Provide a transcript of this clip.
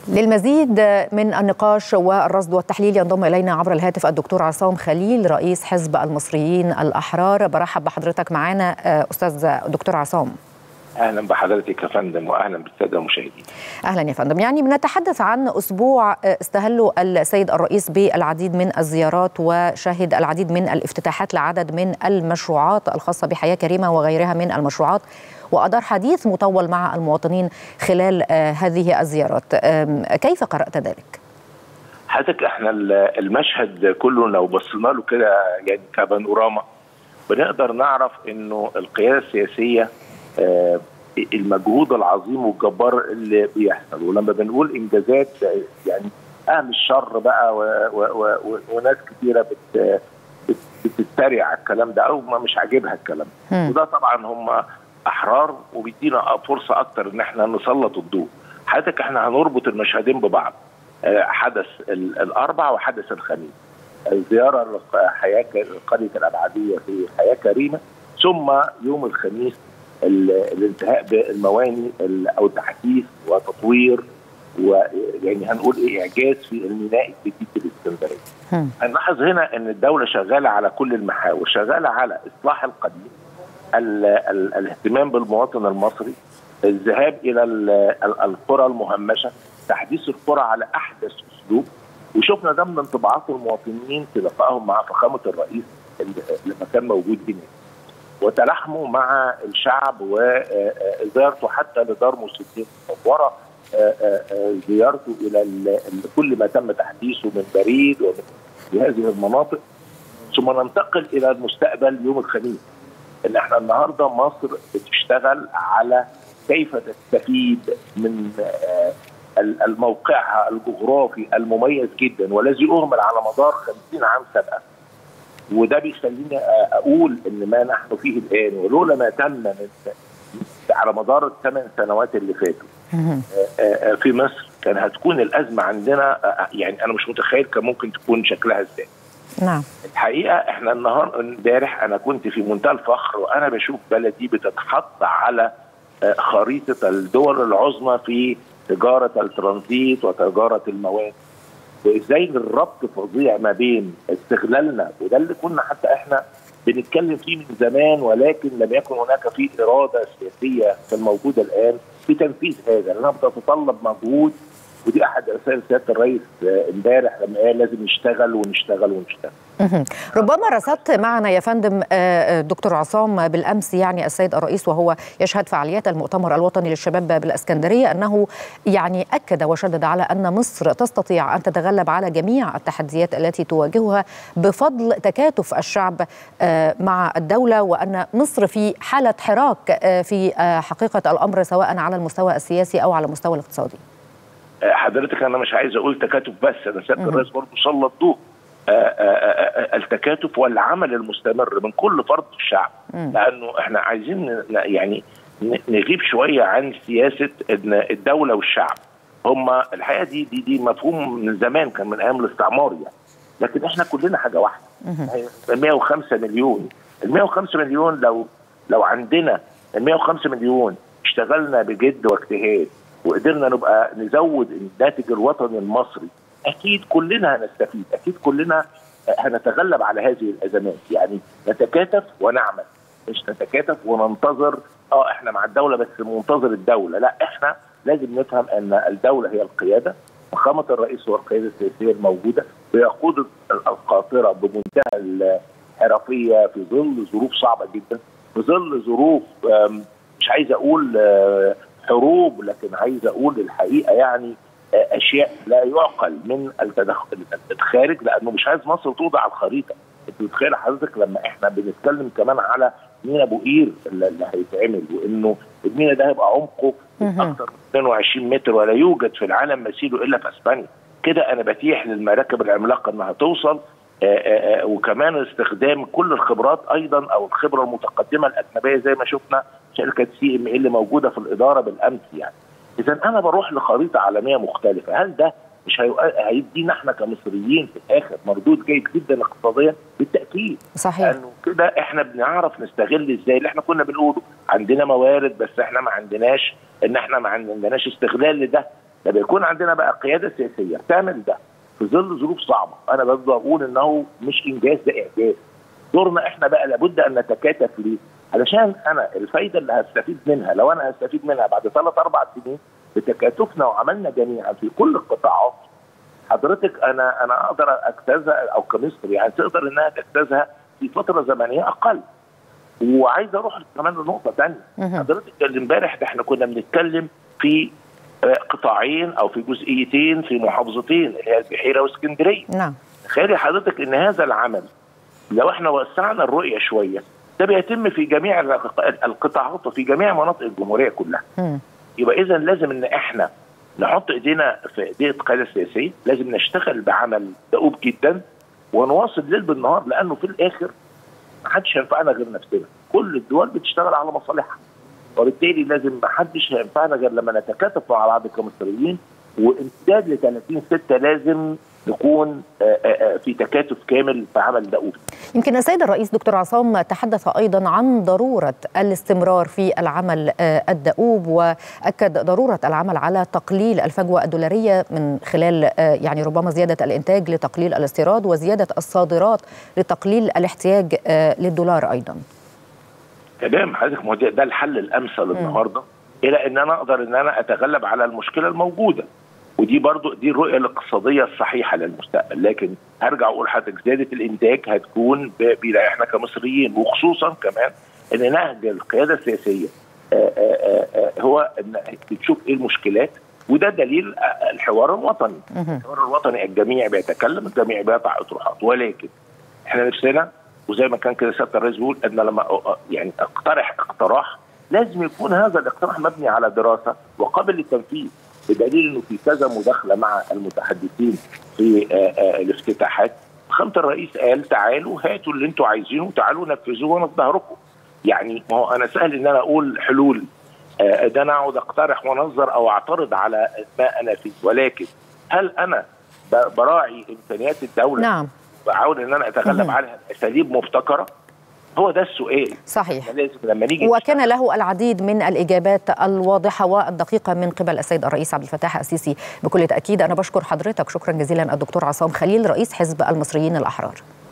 للمزيد من النقاش والرصد والتحليل ينضم الينا عبر الهاتف الدكتور عصام خليل رئيس حزب المصريين الاحرار برحب بحضرتك معانا استاذ دكتور عصام اهلا بحضرتك يا فندم واهلا بالساده المشاهدين. اهلا يا فندم، يعني بنتحدث عن اسبوع استهله السيد الرئيس بالعديد من الزيارات وشهد العديد من الافتتاحات لعدد من المشروعات الخاصه بحياه كريمه وغيرها من المشروعات وادار حديث مطول مع المواطنين خلال هذه الزيارات. كيف قرات ذلك؟ حضرتك احنا المشهد كله لو بصينا له كده يعني كبانوراما بنقدر نعرف انه القياده السياسيه آه المجهود العظيم والجبار اللي بيحصل ولما بنقول انجازات يعني اهل الشر بقى و و و وناس كثيره بت بتتريق على الكلام ده او ما مش عاجبها الكلام ده وده طبعا هم احرار وبيدينا فرصه اكتر ان احنا نسلط الضوء حضرتك احنا هنربط المشهدين ببعض آه حدث الاربع وحدث الخميس الزياره لحياه قريه الابعديه في حياه كريمه ثم يوم الخميس الانتهاء بالمواني او تحديث وتطوير ويعني هنقول ايه اعجاز في الميناء الجديد في الاسكندريه. هنلاحظ هنا ان الدوله شغاله على كل المحاور، شغاله على اصلاح القديم، ال ال الاهتمام بالمواطن المصري، الذهاب الى القرى المهمشه، تحديث القرى على احدث اسلوب، وشفنا ده من انطباعات المواطنين في لقائهم مع فخامه الرئيس لما كان موجود هناك. وتلاحموا مع الشعب وزيارته حتى لدار مسلمين المنوره زيارته الى كل ما تم تحديثه من بريد ومن في هذه المناطق ثم ننتقل الى المستقبل يوم الخميس ان احنا النهارده مصر بتشتغل على كيف تستفيد من الموقعها الجغرافي المميز جدا والذي اهمل على مدار 50 عام سابقا وده بيخليني اقول ان ما نحن فيه الان ولولا ما تم من على مدار الثمان سنوات اللي فاتوا في مصر كان هتكون الازمه عندنا يعني انا مش متخيل كان ممكن تكون شكلها ازاي. نعم الحقيقه احنا النهار امبارح انا كنت في منتهى الفخر وانا بشوف بلدي بتتحط على خريطه الدول العظمى في تجاره الترانزيت وتجاره المواد وازاي الربط فظيع ما بين استغلالنا وده اللي كنا حتى احنا بنتكلم فيه من زمان ولكن لم يكن هناك في اراده سياسيه الموجوده الان في تنفيذ هذا لانها بتتطلب مجهود ودي احد رسائل سياده الرئيس امبارح لما قال لازم نشتغل ونشتغل ونشتغل. ربما رصدت معنا يا فندم دكتور عصام بالامس يعني السيد الرئيس وهو يشهد فعاليات المؤتمر الوطني للشباب بالاسكندريه انه يعني اكد وشدد على ان مصر تستطيع ان تتغلب على جميع التحديات التي تواجهها بفضل تكاتف الشعب مع الدوله وان مصر في حاله حراك في حقيقه الامر سواء على المستوى السياسي او على المستوى الاقتصادي. حضرتك انا مش عايز اقول تكاتف بس انا سياده الرئيس برضه سلط ضوء التكاتف والعمل المستمر من كل فرد في الشعب لانه احنا عايزين يعني نغيب شويه عن سياسه ان الدوله والشعب هم الحقيقه دي دي دي مفهوم من زمان كان من ايام الاستعمار يعني لكن احنا كلنا حاجه واحده 105 مليون ال 105 مليون لو لو عندنا ال 105 مليون اشتغلنا بجد واجتهاد وقدرنا نبقى نزود الناتج الوطني المصري اكيد كلنا هنستفيد اكيد كلنا هنتغلب على هذه الازمات يعني نتكاتف ونعمل مش نتكاتف وننتظر اه احنا مع الدوله بس منتظر الدوله لا احنا لازم نفهم ان الدوله هي القياده فخامه الرئيس هو القياده السياسيه الموجوده بيقود القاطره بمنتهى الحرفيه في ظل ظروف صعبه جدا في ظل ظروف مش عايز اقول حروب لكن عايز اقول الحقيقه يعني اشياء لا يعقل من التدخل الخارج لانه مش عايز مصر توضع على الخريطه انت متخيل حضرتك لما احنا بنتكلم كمان على مينا ابو قير اللي هيتعمل وانه المينا ده هيبقى عمقه اكثر من 22 متر ولا يوجد في العالم مثيله الا في اسبانيا كده انا بتيح للمراكب العملاقه انها توصل آآ آآ وكمان استخدام كل الخبرات ايضا او الخبره المتقدمه الاجنبيه زي ما شفنا شركه سي ام اللي موجوده في الاداره بالامس يعني اذا انا بروح لخريطه عالميه مختلفه هل ده مش هيدينا احنا كمصريين في الاخر مردود جيد جدا اقتصاديا بالتاكيد صحيح لانه كده احنا بنعرف نستغل ازاي اللي احنا كنا بنقوله عندنا موارد بس احنا ما عندناش ان احنا ما عندناش استغلال لده لما يكون عندنا بقى قياده سياسيه تعمل ده في ظل ظروف صعبه انا برضه بقول انه مش انجاز ده اعجاز دورنا احنا بقى لابد ان نتكاتف ليه علشان انا الفايده اللي هستفيد منها لو انا هستفيد منها بعد ثلاث اربع سنين بتكاتفنا وعملنا جميعا في كل القطاعات حضرتك انا انا اقدر اجتازها او كمصر يعني تقدر انها تجتازها في فتره زمنيه اقل وعايز اروح كمان لنقطه ثانيه حضرتك اللي امبارح ده احنا كنا بنتكلم في قطاعين او في جزئيتين في محافظتين اللي هي البحيره واسكندريه نعم تخيلي حضرتك ان هذا العمل لو احنا وسعنا الرؤيه شويه ده بيتم في جميع القطاعات وفي جميع مناطق الجمهوريه كلها مم. يبقى اذا لازم ان احنا نحط ايدينا في ايدي القياده السياسيه لازم نشتغل بعمل دؤوب جدا ونواصل ليل بالنهار لانه في الاخر ما حدش هينفعنا غير نفسنا كل الدول بتشتغل على مصالحها وبالتالي لازم ما حدش هينفعنا غير لما نتكاتف مع بعض كمصريين وامتداد ل 30 6 لازم نكون في تكاتف كامل في عمل دؤوب يمكن السيد الرئيس دكتور عصام تحدث ايضا عن ضروره الاستمرار في العمل الدؤوب واكد ضروره العمل على تقليل الفجوه الدولاريه من خلال يعني ربما زياده الانتاج لتقليل الاستيراد وزياده الصادرات لتقليل الاحتياج للدولار ايضا. تمام حضرتك ما ده الحل الامثل النهارده الى ان انا اقدر ان انا اتغلب على المشكله الموجوده. ودي برضو دي الرؤيه الاقتصاديه الصحيحه للمستقبل لكن هرجع اقول لحضرتك زياده الانتاج هتكون بيريحنا كمصريين وخصوصا كمان ان نهج القياده السياسيه آآ آآ هو ان بتشوف ايه المشكلات وده دليل الحوار الوطني الحوار الوطني الجميع بيتكلم الجميع بيضع اطروحات ولكن احنا نفسنا وزي ما كان كده سياده الرئيس بيقول ان لما يعني اقترح اقتراح لازم يكون هذا الاقتراح مبني على دراسه وقابل للتنفيذ بدليل انه في كذا مداخله مع المتحدثين في الافتتاحات فخامه الرئيس قال تعالوا هاتوا اللي انتم عايزينه تعالوا نفذوه وانا في ظهركم يعني ما هو انا سهل ان انا اقول حلول ده انا اقعد اقترح وانظر او اعترض على ما انا فيه ولكن هل انا براعي امكانيات الدوله نعم بحاول ان انا اتغلب عليها باساليب مبتكره هو ده السؤال صحيح لازم لما نيجي وكان له العديد من الاجابات الواضحه والدقيقه من قبل السيد الرئيس عبد الفتاح السيسي بكل تاكيد انا بشكر حضرتك شكرا جزيلا الدكتور عصام خليل رئيس حزب المصريين الاحرار